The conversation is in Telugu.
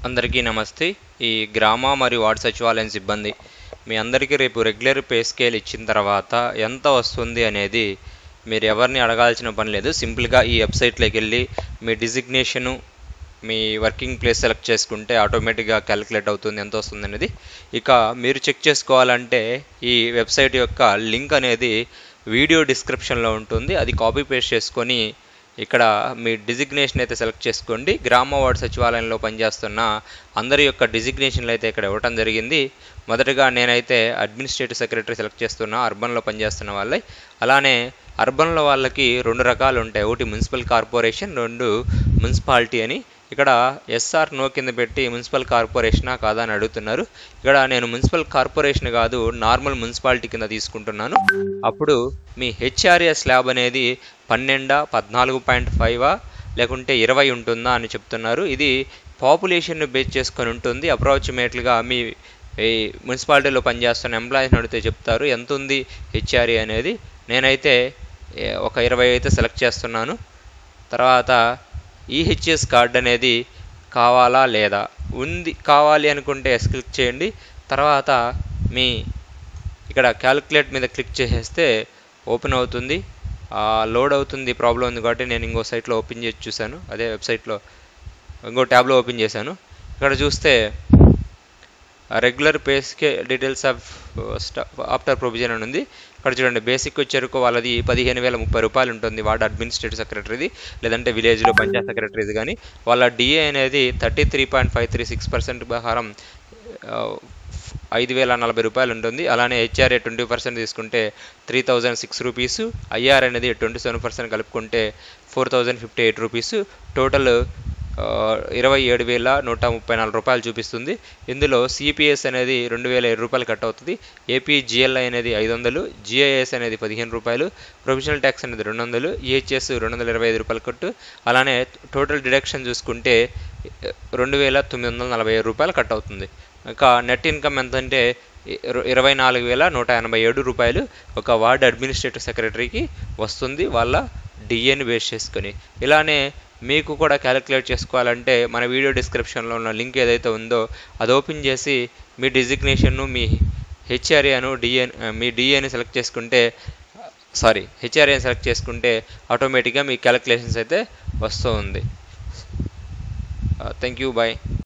అందరికీ నమస్తే ఈ గ్రామ మరియు వార్డు సచివాలయం సిబ్బంది మీ అందరికీ రేపు రెగ్యులర్ పే స్కేల్ ఇచ్చిన తర్వాత ఎంత వస్తుంది అనేది మీరు ఎవరిని అడగాల్సిన పని లేదు సింపుల్గా ఈ వెబ్సైట్లోకి వెళ్ళి మీ డిజిగ్నేషను మీ వర్కింగ్ ప్లేస్ సెలెక్ట్ చేసుకుంటే ఆటోమేటిక్గా క్యాలిక్యులేట్ అవుతుంది ఎంత వస్తుంది అనేది ఇక మీరు చెక్ చేసుకోవాలంటే ఈ వెబ్సైట్ యొక్క లింక్ అనేది వీడియో డిస్క్రిప్షన్లో ఉంటుంది అది కాపీ పేస్ట్ చేసుకొని ఇక్కడ మీ డిజిగ్నేషన్ అయితే సెలెక్ట్ చేసుకోండి గ్రామ వార్డు సచివాలయంలో పనిచేస్తున్న అందరి యొక్క డిజిగ్నేషన్లు అయితే ఇక్కడ ఇవ్వటం జరిగింది మొదటగా నేనైతే అడ్మినిస్ట్రేటివ్ సెక్రటరీ సెలెక్ట్ చేస్తున్నా అర్బన్లో పనిచేస్తున్న వాళ్ళై అలానే అర్బన్లో వాళ్ళకి రెండు రకాలు ఉంటాయి ఒకటి మున్సిపల్ కార్పొరేషన్ రెండు మున్సిపాలిటీ అని ఇక్కడ ఎస్ఆర్ నో కింద పెట్టి మున్సిపల్ కార్పొరేషనా కాదా అని అడుగుతున్నారు ఇక్కడ నేను మున్సిపల్ కార్పొరేషన్ కాదు నార్మల్ మున్సిపాలిటీ కింద తీసుకుంటున్నాను అప్పుడు మీ హెచ్ఆర్ఏ స్లాబ్ అనేది పన్నెండా పద్నాలుగు పాయింట్ ఫైవా లేకుంటే ఇరవై ఉంటుందా అని చెప్తున్నారు ఇది పాపులేషన్ను బేస్ చేసుకొని ఉంటుంది అప్రాక్సిమేట్లీగా మీ ఈ మున్సిపాలిటీలో పనిచేస్తున్న ఎంప్లాయీస్ని అడిగితే చెప్తారు ఎంత ఉంది హెచ్ఆర్ఏ అనేది నేనైతే ఏ, ఒక ఇరవై అయితే సెలెక్ట్ చేస్తున్నాను తర్వాత ఈహెచ్ఎస్ కార్డ్ అనేది కావాలా లేదా ఉంది కావాలి అనుకుంటే ఎస్ క్లిక్ చేయండి తర్వాత మీ ఇక్కడ క్యాలిక్యులేట్ మీద క్లిక్ చేసేస్తే ఓపెన్ అవుతుంది లోడ్ అవుతుంది ప్రాబ్లం ఉంది కాబట్టి నేను ఇంకో సైట్లో ఓపెన్ చేసి చూశాను అదే వెబ్సైట్లో ఇంకో ట్యాబ్లో ఓపెన్ చేశాను ఇక్కడ చూస్తే regular pay scale details of after provision అని ఉంది ఇక్కడ చూడండి బేసిక్ వచ్చేరకు వాళ్ళది పదిహేను వేల ముప్పై రూపాయలు ఉంటుంది వార్డ్ అడ్మినిస్ట్రేటివ్ సెక్రటరీది లేదంటే విలేజ్లో పంచాయత్ సెక్రటరీది కానీ వాళ్ళ డిఏ అనేది thirty three point five three six percent ప్రకారం ఆ, ఐదు వేల నలభై రూపాయలు ఉంటుంది అలానే హెచ్ఆర్ఏ ట్వంటీ పర్సెంట్ తీసుకుంటే three thousand six rupees IR అనేది ట్వంటీ సెవెన్ పర్సెంట్ కలుపుకుంటే four thousand fifty eight rupees total ఆ, ఇరవై ఏడు వేల నూట ముప్పై నాలుగు రూపాయలు చూపిస్తుంది ఇందులో సిపిఎస్ అనేది రెండు వేల ఏడు రూపాయలు కట్ అవుతుంది ఏపీ జిఎల్ఐ అనేది ఐదు వందలు జిఐఎస్ అనేది పదిహేను రూపాయలు ప్రొఫెషనల్ ట్యాక్స్ అనేది రెండు వందలు ఈహెచ్ఎస్ రెండు వందల ఇరవై ఐదు రూపాయలు కట్టు అలానే టోటల్ డిడక్షన్ చూసుకుంటే రెండు వేల తొమ్మిది వందల నలభై ఏడు రూపాయలు కట్ అవుతుంది ఇంకా నెట్ ఇన్కమ్ ఎంత అంటే ఇర- ఇరవై నాలుగు వేల నూట ఎనభై ఏడు రూపాయలు ఒక వార్డ్ అడ్మినిస్ట్రేటివ్ సెక్రటరీకి వస్తుంది వాళ్ళ డిఏని బేస్ చేసుకొని ఇలానే మీకు కూడా క్యాలిక్యులేట్ చేసుకోవాలంటే మన వీడియో డిస్క్రిప్షన్లో ఉన్న లింక్ ఏదైతే ఉందో అది ఓపెన్ చేసి మీ డిజిగ్నేషన్ను మీ హెచ్ఆర్ఏను డిఏ మీ డిఏని సెలెక్ట్ చేసుకుంటే సారీ హెచ్ఆర్ఏని సెలెక్ట్ చేసుకుంటే ఆటోమేటిక్గా మీ క్యాలిక్యులేషన్స్ అయితే వస్తూ ఉంది థ్యాంక్ యూ బాయ్